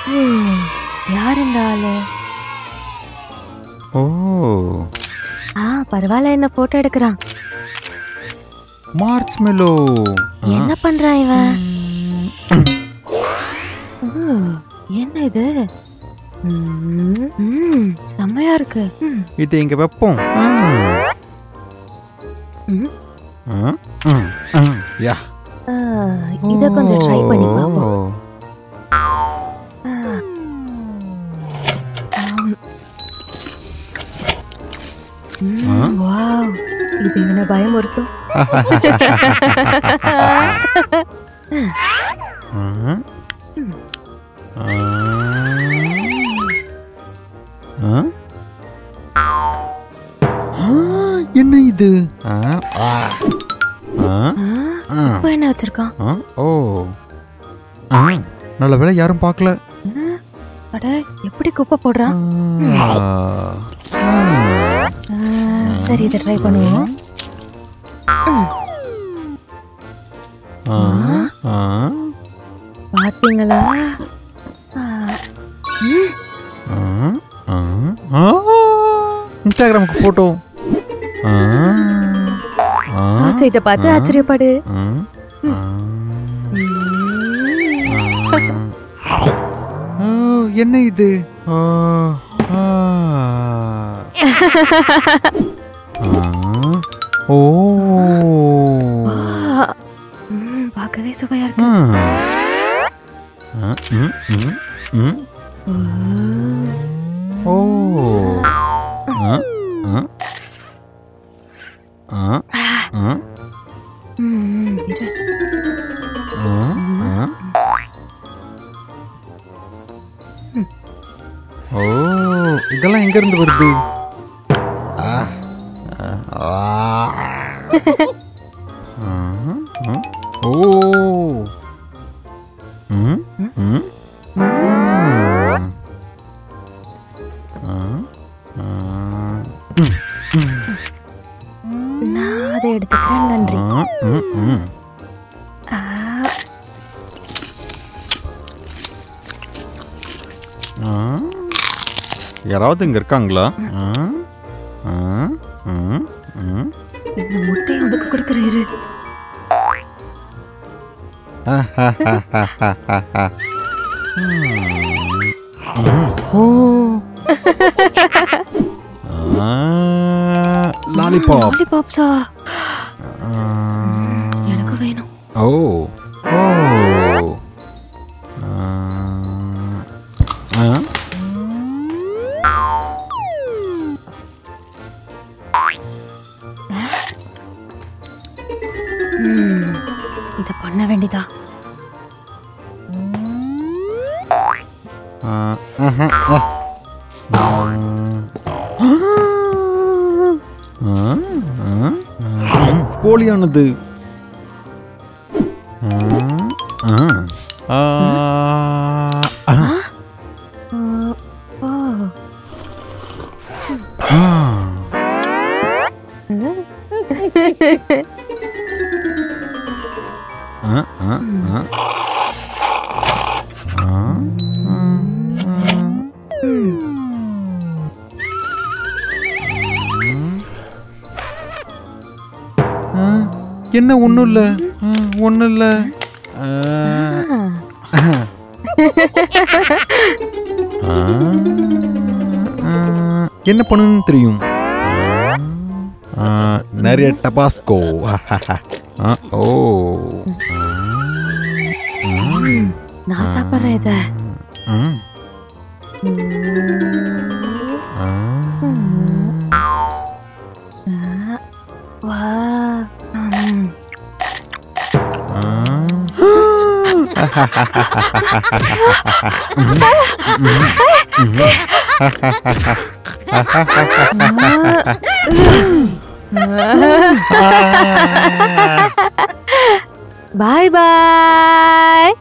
ம், யார் இந்த ஆளு ஓ ஆ பரவாயில்ல என்ன போட்டோ எடுக்கிறான் மார்ச் மெலோ என்ன பண்றான் இவன் ஓ, என்ன இது ம், ம், செம்மையா இருக்கு ம், இது இங்க வைப்போம் ஆ. ம். ஆ, ம், ம், யா ஆ, இத கொஞ்சம் ட்ரை பண்ணி பார்ப்போம் ஓ. ஆ. ஆம். ம், வாவ் இது இவனை பயமுறுத்தும் ஆ. ம். ஆ. ஆ? ஆ, என்ன இது ஆ, ஆ. ஆ, ஆ, ஆ. இப்போ என்ன வச்சிருக்கான் ஆ, ஓ ஆ, நல்ல வேளை யாரும் பார்க்கல ம், அட எப்படி குப்பை போடுறான் ஆ. ஆ. ஆ, சரி இதை ட்ரை பண்ணுவோம் ம், ஆ. ஆ. பாத்தீங்களா ஆ, ம், ஆ. ஆ. ஆ. இன்ஸ்டாகிராமுக்கு போட்டோ ஆ. ஆ. சாசேஜை பார்த்து ஆ. ஆச்சரியப்படு ஆ. ஆ. ம், ஆ, என்ன இது ஆ, ஆ. ஆ. ஓ வா. ம், பார்க்கவே சுவையா இருக்கு ஆ. ஆ, ம், ம், ம். ம். ஓ ஆ, ஆ. ஆ, ஆ, ம், இரு. ஆ, ஆ. ஓ இதெல்லாம் எங்க இருந்து வருது ஆ, ஆ, ஆ. ஆ, ஆ. ஓ ம், ம். ம். ஆ, ஆ. நான் அதை எடுத்துக்கிறேன் நன்றி ஆ, ம், ம். ஆ, ஆ. யாராவது இங்க இருக்காங்களா ஆ, ஆ, ம், ம். இந்த முட்டையை உனக்கு கொடுக்குற இரு ம். ஓ லாலிபாப் லாலிபாப்ஸா எனக்கு வேணும் ஓ ஓ ஆ ம், இத பண்ண வேண்டியதா ஆ, ஆஹா, ஆ. ஆ, ஆ, ஆ. போலியானது ஆ, ஆ. ஆ, ஆ. ஆ, ஓ ஆ. ஆ, ஆ, ஆ. ஆ, ஆ, ஆ. ம், ஆ, என்ன ஒன்றும் இல்லை ஒன்றும் இல்லை ஆ, என்ன பண்ணணும்னு தெரியும் ஆ, நிறைய டபாஸ்கோ ஆ, ஓ ம், நான் சாப்பிட்றேன் இத ம், ம், ஆ. ம். ஆ, வா ம், பாய் பாய்